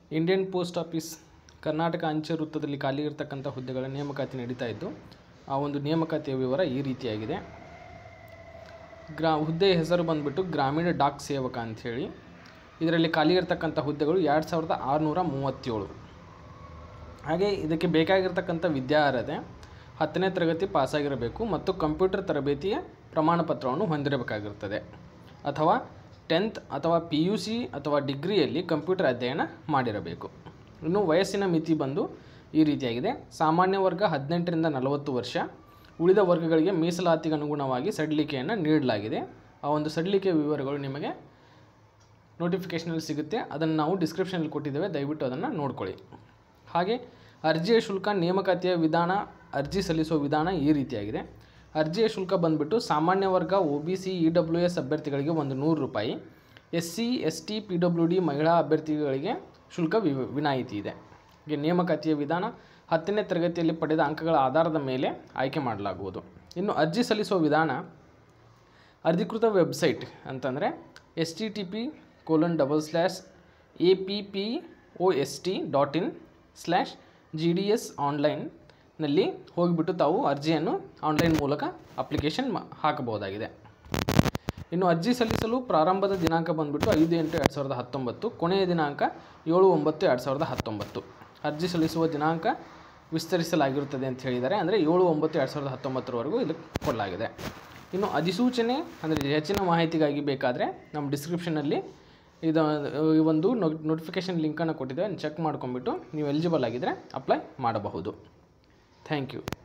Indian post office Karnataka ಅಂಚೆ ವೃತ್ತದಲ್ಲಿ ಖಾಲಿ ಇರತಕ್ಕಂಥ ಹುದ್ದೆಗಳ ನೇಮಕಾತಿ ನಡೀತಾ ಇದ್ದು ಆ ಒಂದು ನೇಮಕಾತಿಯ ವಿವರ ಈ ರೀತಿಯಾಗಿದೆ ಗ್ರಾ ಹುದ್ದೆಯ ಹೆಸರು ಬಂದುಬಿಟ್ಟು ಗ್ರಾಮೀಣ ಡಾಕ್ ಸೇವಕ ಅಂಥೇಳಿ ಇದರಲ್ಲಿ ಖಾಲಿ ಇರತಕ್ಕಂಥ ಹುದ್ದೆಗಳು ಎರಡು ಸಾವಿರದ ಆರುನೂರ ಮೂವತ್ತೇಳು ಹಾಗೆ ಇದಕ್ಕೆ ಬೇಕಾಗಿರ್ತಕ್ಕಂಥ ವಿದ್ಯಾರ್ಹತೆ ಹತ್ತನೇ ತರಗತಿ ಪಾಸಾಗಿರಬೇಕು ಮತ್ತು ಕಂಪ್ಯೂಟರ್ ತರಬೇತಿಯ ಪ್ರಮಾಣ ಪತ್ರವನ್ನು ಹೊಂದಿರಬೇಕಾಗಿರುತ್ತದೆ ಅಥವಾ ಟೆಂತ್ ಅಥವಾ ಪಿ ಯು ಸಿ ಅಥವಾ ಡಿಗ್ರಿಯಲ್ಲಿ ಕಂಪ್ಯೂಟರ್ ಅಧ್ಯಯನ ಮಾಡಿರಬೇಕು ಇನ್ನು ವಯಸ್ಸಿನ ಮಿತಿ ಬಂದು ಈ ರೀತಿಯಾಗಿದೆ ಸಾಮಾನ್ಯ ವರ್ಗ ಹದಿನೆಂಟರಿಂದ ನಲವತ್ತು ವರ್ಷ ಉಳಿದ ವರ್ಗಗಳಿಗೆ ಮೀಸಲಾತಿಗೆ ಅನುಗುಣವಾಗಿ ಸಡಿಲಿಕೆಯನ್ನು ನೀಡಲಾಗಿದೆ ಆ ಒಂದು ಸಡಿಲಿಕೆಯ ವಿವರಗಳು ನಿಮಗೆ ನೋಟಿಫಿಕೇಷನಲ್ಲಿ ಸಿಗುತ್ತೆ ಅದನ್ನು ನಾವು ಡಿಸ್ಕ್ರಿಪ್ಷನಲ್ಲಿ ಕೊಟ್ಟಿದ್ದೇವೆ ದಯವಿಟ್ಟು ಅದನ್ನು ನೋಡ್ಕೊಳ್ಳಿ ಹಾಗೆ ಅರ್ಜಿಯ ಶುಲ್ಕ ನೇಮಕಾತಿಯ ವಿಧಾನ ಅರ್ಜಿ ಸಲ್ಲಿಸುವ ವಿಧಾನ ಈ ರೀತಿಯಾಗಿದೆ ಅರ್ಜಿಯ ಶುಲ್ಕ ಬಂದುಬಿಟ್ಟು ಸಾಮಾನ್ಯ ವರ್ಗ O B C E W S ಅಭ್ಯರ್ಥಿಗಳಿಗೆ ಒಂದು ನೂರು ರೂಪಾಯಿ S C S T P W D ಮಹಿಳಾ ಅಭ್ಯರ್ಥಿಗಳಿಗೆ ಶುಲ್ಕ ವಿ ವಿನಾಯಿತಿ ಇದೆ ಹೀಗೆ ನೇಮಕಾತಿಯ ವಿಧಾನ ಹತ್ತನೇ ತರಗತಿಯಲ್ಲಿ ಪಡೆದ ಅಂಕಗಳ ಆಧಾರದ ಮೇಲೆ ಆಯ್ಕೆ ಮಾಡಲಾಗುವುದು ಇನ್ನು ಅರ್ಜಿ ಸಲ್ಲಿಸುವ ವಿಧಾನ ಅಧಿಕೃತ ವೆಬ್ಸೈಟ್ ಅಂತಂದರೆ S T T P colon double slash A P P O S T dot in slash G D S ಆನ್ಲೈನ್ನಲ್ಲಿ ಹೋಗಿಬಿಟ್ಟು ತಾವು ಅರ್ಜಿಯನ್ನು ಆನ್ಲೈನ್ ಮೂಲಕ ಅಪ್ಲಿಕೇಶನ್ ಮಾ ಹಾಕಬಹುದಾಗಿದೆ ಇನ್ನು ಅರ್ಜಿ ಸಲ್ಲಿಸಲು ಪ್ರಾರಂಭದ ದಿನಾಂಕ ಬಂದುಬಿಟ್ಟು ಐದು ಎಂಟು ಎರಡು ಸಾವಿರದ ಹತ್ತೊಂಬತ್ತು ಕೊನೆಯ ದಿನಾಂಕ ಏಳು ಒಂಬತ್ತು ಎರಡು ಸಾವಿರದ ಹತ್ತೊಂಬತ್ತು ಅರ್ಜಿ ಸಲ್ಲಿಸುವ ದಿನಾಂಕ ವಿಸ್ತರಿಸಲಾಗಿರುತ್ತದೆ ಅಂತ ಹೇಳಿದ್ದಾರೆ ಅಂದರೆ ಏಳು ಒಂಬತ್ತು ಎರಡು ಸಾವಿರದ ಹತ್ತೊಂಬತ್ತರವರೆಗೂ ಇದು ಕೊಡಲಾಗಿದೆ ಇನ್ನು ಅಧಿಸೂಚನೆ ಅಂದರೆ ಹೆಚ್ಚಿನ ಮಾಹಿತಿಗಾಗಿ ಬೇಕಾದರೆ ನಮ್ಮ ಡಿಸ್ಕ್ರಿಪ್ಷನಲ್ಲಿ ಇದು ಈ ಒಂದು ನೋಟಿಫಿಕೇಷನ್ ಲಿಂಕನ್ನು ಕೊಟ್ಟಿದ್ದೇವೆ ಚೆಕ್ ಮಾಡ್ಕೊಂಬಿಟ್ಟು ನೀವು ಎಲಿಜಿಬಲ್ ಆಗಿದ್ದರೆ ಅಪ್ಲೈ ಮಾಡಬಹುದು ಥ್ಯಾಂಕ್ ಯು